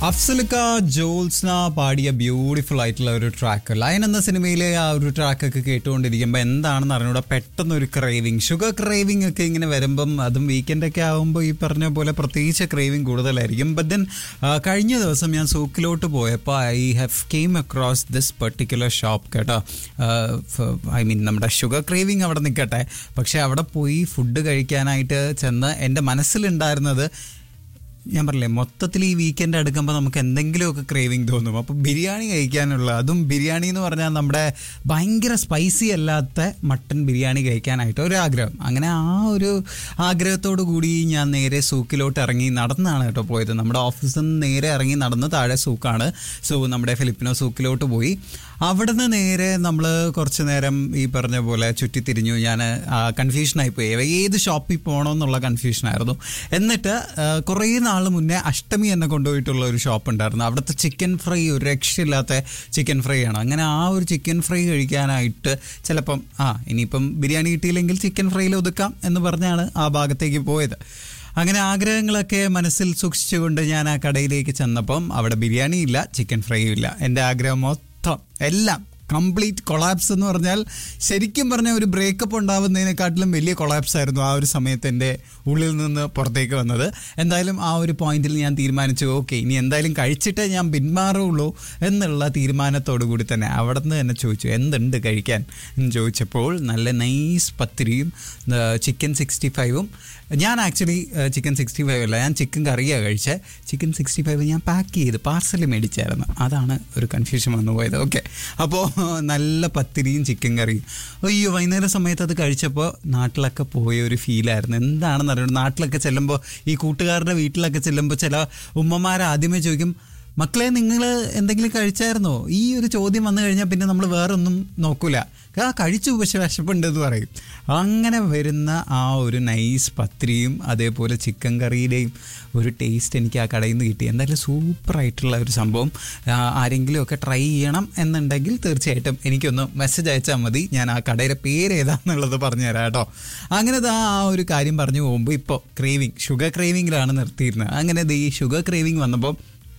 അഫ്സലിക്ക ജോൽസ്ന പാടിയ ബ്യൂട്ടിഫുൾ ആയിട്ടുള്ള ഒരു ട്രാക്ക് ലയൻ എന്ന സിനിമയിലെ ആ ഒരു ട്രാക്കൊക്കെ കേട്ടുകൊണ്ടിരിക്കുമ്പോൾ എന്താണെന്ന് അറിഞ്ഞൂടെ പെട്ടെന്ന് ഒരു ക്രേവിങ് ഷുഗർ ക്രേവിംഗ് ഒക്കെ ഇങ്ങനെ വരുമ്പം അതും വീക്കെൻഡ് ഒക്കെ ആകുമ്പോൾ ഈ പറഞ്ഞ പോലെ പ്രത്യേകിച്ച് ക്രേവിംഗ് കൂടുതലായിരിക്കും ബട്ട് ദെൻ കഴിഞ്ഞ ദിവസം ഞാൻ സൂക്കിലോട്ട് പോയപ്പോൾ I have came across this particular shop കേട്ടോ ഐ മീൻ നമ്മുടെ ഷുഗർ ക്രേവിംഗ് അവിടെ നിൽക്കട്ടെ പക്ഷെ അവിടെ പോയി ഫുഡ് കഴിക്കാനായിട്ട് ചെന്ന് എൻ്റെ മനസ്സിലുണ്ടായിരുന്നത് ഞാൻ പറഞ്ഞില്ലേ മൊത്തത്തിൽ ഈ വീക്കെൻഡ് അടുക്കുമ്പോൾ നമുക്ക് എന്തെങ്കിലുമൊക്കെ ക്രേവിങ് തോന്നും അപ്പോൾ ബിരിയാണി കഴിക്കാനുള്ള അതും ബിരിയാണി എന്ന് പറഞ്ഞാൽ നമ്മുടെ ഭയങ്കര സ്പൈസി അല്ലാത്ത മട്ടൻ ബിരിയാണി കഴിക്കാനായിട്ട് ഒരു ആഗ്രഹം അങ്ങനെ ആ ഒരു ആഗ്രഹത്തോടു കൂടി ഞാൻ നേരെ സൂക്കിലോട്ട് ഇറങ്ങി നടന്നാണ് കേട്ടോ പോയത് നമ്മുടെ ഓഫീസിൽ നിന്ന് നേരെ ഇറങ്ങി നടന്ന് താഴെ സൂക്കാണ് സോ നമ്മുടെ ഫിലിപ്പിനോ സൂക്കിലോട്ട് പോയി അവിടെ നിന്ന് നേരെ നമ്മൾ കുറച്ച് നേരം ഈ പറഞ്ഞ പോലെ ചുറ്റിത്തിരിഞ്ഞു ഞാൻ കൺഫ്യൂഷനായി പോയി ഏത് ഷോപ്പിൽ പോകണമെന്നുള്ള കൺഫ്യൂഷനായിരുന്നു എന്നിട്ട് ആ, കുറേ നാൾ മുന്നേ അഷ്ടമി എന്നെ കൊണ്ടുപോയിട്ടുള്ള ഒരു ഷോപ്പ് ഉണ്ടായിരുന്നു അവിടുത്തെ ചിക്കൻ ഫ്രൈ ഒരു രക്ഷയില്ലാത്ത ചിക്കൻ ഫ്രൈ ആണ് അങ്ങനെ ആ ഒരു ചിക്കൻ ഫ്രൈ കഴിക്കാനായിട്ട് ചിലപ്പം ആ ഇനിയിപ്പം ബിരിയാണി കിട്ടിയില്ലെങ്കിൽ ചിക്കൻ ഫ്രൈയിൽ ഒതുക്കാം എന്ന് പറഞ്ഞാണ് ആ ഭാഗത്തേക്ക് പോയത് അങ്ങനെ ആഗ്രഹങ്ങളൊക്കെ മനസ്സിൽ സൂക്ഷിച്ചുകൊണ്ട് ഞാൻ ആ കടയിലേക്ക് ചെന്നപ്പം അവിടെ ബിരിയാണി ഇല്ല ചിക്കൻ ഫ്രൈയും ഇല്ല എൻ്റെ ആഗ്രഹം മൊത്തം എല്ലാം കംപ്ലീറ്റ് കൊളാപ്സ് എന്ന് പറഞ്ഞാൽ ശരിക്കും പറഞ്ഞാൽ ഒരു ബ്രേക്കപ്പ് ഉണ്ടാവുന്നതിനെക്കാട്ടിലും വലിയ കൊളാപ്സ് ആയിരുന്നു ആ ഒരു സമയത്ത് എൻ്റെ ഉള്ളിൽ നിന്ന് പുറത്തേക്ക് വന്നത് എന്തായാലും ആ ഒരു പോയിന്റിൽ ഞാൻ തീരുമാനിച്ചു ഓക്കെ ഇനി എന്തായാലും കഴിച്ചിട്ടേ ഞാൻ പിന്മാറുള്ളൂ എന്നുള്ള തീരുമാനത്തോടു കൂടി തന്നെ അവിടെ നിന്ന് തന്നെ ചോദിച്ചു എന്തുണ്ട് കഴിക്കാൻ എന്ന് ചോദിച്ചപ്പോൾ നല്ല നൈസ് പത്തിരിയും ചിക്കൻ സിക്സ്റ്റി ഫൈവും ഞാൻ ആക്ച്വലി ചിക്കൻ സിക്സ്റ്റി ഫൈവ് അല്ല ഞാൻ ചിക്കൻ കറിയാണ് കഴിച്ചത് ചിക്കൻ സിക്സ്റ്റി ഫൈവ് ഞാൻ പാക്ക് ചെയ്ത് പാർസൽ മേടിച്ചായിരുന്നു അതാണ് ഒരു കൺഫ്യൂഷൻ വന്നു പോയത് ഓക്കെ അപ്പോൾ നല്ല പത്തിരിയും ചിക്കൻ കറിയും അയ്യോ വൈകുന്നേരം സമയത്ത് അത് കഴിച്ചപ്പോൾ നാട്ടിലൊക്കെ പോയ ഒരു ഫീലായിരുന്നു എന്താണെന്ന് അറിയുന്നത് നാട്ടിലൊക്കെ ചെല്ലുമ്പോൾ ഈ കൂട്ടുകാരുടെ വീട്ടിലൊക്കെ ചെല്ലുമ്പോൾ ചില ഉമ്മമാർ ആദ്യമേ ചോദിക്കും മക്കളെ നിങ്ങൾ എന്തെങ്കിലും കഴിച്ചായിരുന്നോ ഈ ഒരു ചോദ്യം വന്നു കഴിഞ്ഞാൽ പിന്നെ നമ്മൾ വേറെ ഒന്നും നോക്കൂല ആ കഴിച്ചു പക്ഷെ വിശപ്പുണ്ട് എന്ന് പറയും അങ്ങനെ വരുന്ന ആ ഒരു നൈസ് പത്രിയും അതേപോലെ ചിക്കൻ കറിയുടെയും ഒരു ടേസ്റ്റ് എനിക്ക് ആ കടയിൽ നിന്ന് കിട്ടി എന്തായാലും സൂപ്പറായിട്ടുള്ള ഒരു സംഭവം ആ, ആരെങ്കിലും ഒക്കെ ട്രൈ ചെയ്യണം എന്നുണ്ടെങ്കിൽ തീർച്ചയായിട്ടും എനിക്കൊന്ന് മെസ്സേജ് അയച്ചാൽ മതി ഞാൻ ആ കടയുടെ പേര് ഏതാണെന്നുള്ളത് പറഞ്ഞു തരാം കേട്ടോ അങ്ങനെ ദാ ആ ഒരു കാര്യം പറഞ്ഞു പോകുമ്പോൾ ഇപ്പോൾ ക്രേവിങ് ഷുഗർ ക്രേവിങ്ങിലാണ് നിർത്തിയിരുന്നത് അങ്ങനെ ദേ ഈ ഷുഗർ ക്രേവിങ് വന്നപ്പോൾ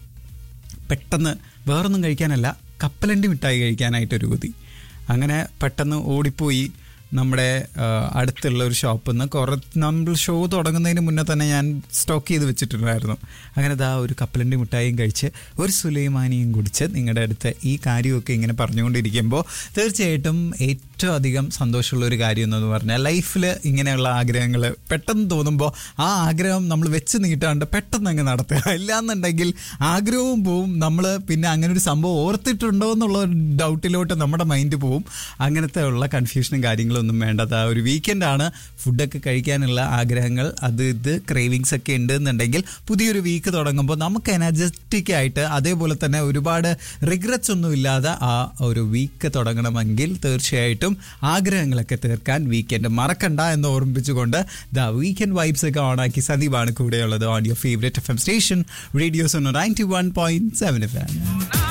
പെട്ടെന്ന് വേറൊന്നും കഴിക്കാനല്ല കപ്പലണ്ടി മിഠായി കഴിക്കാനായിട്ടൊരു കൊതി അങ്ങനെ പെട്ടെന്ന് ഓടിപ്പോയി നമ്മുടെ ആ, അടുത്തുള്ള ഒരു ഷോപ്പിൽ നിന്ന് കുറേ നമ്മൾ ഷോ തുടങ്ങുന്നതിന് മുന്നേ തന്നെ ഞാൻ സ്റ്റോക്ക് ചെയ്ത് വെച്ചിട്ടുണ്ടായിരുന്നു അങ്ങനെ ദാ ഒരു കപ്പലണ്ടി മിഠായിയും കഴിച്ച് ഒരു സുലൈമാനിയും കുടിച്ച് നിങ്ങളുടെ അടുത്ത് ഈ കാര്യമൊക്കെ ഇങ്ങനെ പറഞ്ഞുകൊണ്ടിരിക്കുമ്പോൾ തീർച്ചയായിട്ടും ഏറ്റവും അധികം സന്തോഷമുള്ള ഒരു കാര്യം എന്ന് പറഞ്ഞാൽ ലൈഫിൽ ഇങ്ങനെയുള്ള ആഗ്രഹങ്ങൾ പെട്ടെന്ന് തോന്നുമ്പോൾ ആ ആഗ്രഹം നമ്മൾ വെച്ച് നീട്ടാണ്ട് പെട്ടെന്ന് അങ്ങ് നടത്തുക ഇല്ലാന്നുണ്ടെങ്കിൽ ആഗ്രഹവും പോവും നമ്മൾ പിന്നെ അങ്ങനെ ഒരു സംഭവം ഓർത്തിട്ടുണ്ടോ എന്നുള്ള ഒരു ഡൗട്ടിലോട്ട് നമ്മുടെ മൈൻഡ് പോവും അങ്ങനത്തെ ഉള്ള കൺഫ്യൂഷനും കാര്യങ്ങളൊന്നും വേണ്ടത് ആ ഒരു വീക്കെൻഡാണ് ഫുഡൊക്കെ കഴിക്കാനുള്ള ആഗ്രഹങ്ങൾ അത് ഇത് ക്രേവിങ്സ് ഒക്കെ ഉണ്ട് എന്നുണ്ടെങ്കിൽ പുതിയൊരു വീക്ക് തുടങ്ങുമ്പോൾ നമുക്ക് എനർജറ്റിക് ആയിട്ട് അതേപോലെ തന്നെ ഒരുപാട് റിഗ്രറ്റ്സ് ഒന്നും ഇല്ലാതെ ആ ഒരു വീക്ക് തുടങ്ങണമെങ്കിൽ തീർച്ചയായിട്ടും ആഗ്രഹങ്ങളൊക്കെ തീർക്കാൻ വീക്കെൻഡ് മറക്കണ്ട എന്ന് ഓർമ്മിപ്പിച്ചുകൊണ്ട് ദ വീക്കെൻഡ് വൈബ്സ് ഒക്കെ ഓണാക്കി സന്ദീപാണ് കൂടെയുള്ളത് on your favourite F M station radios ninety one point seven F M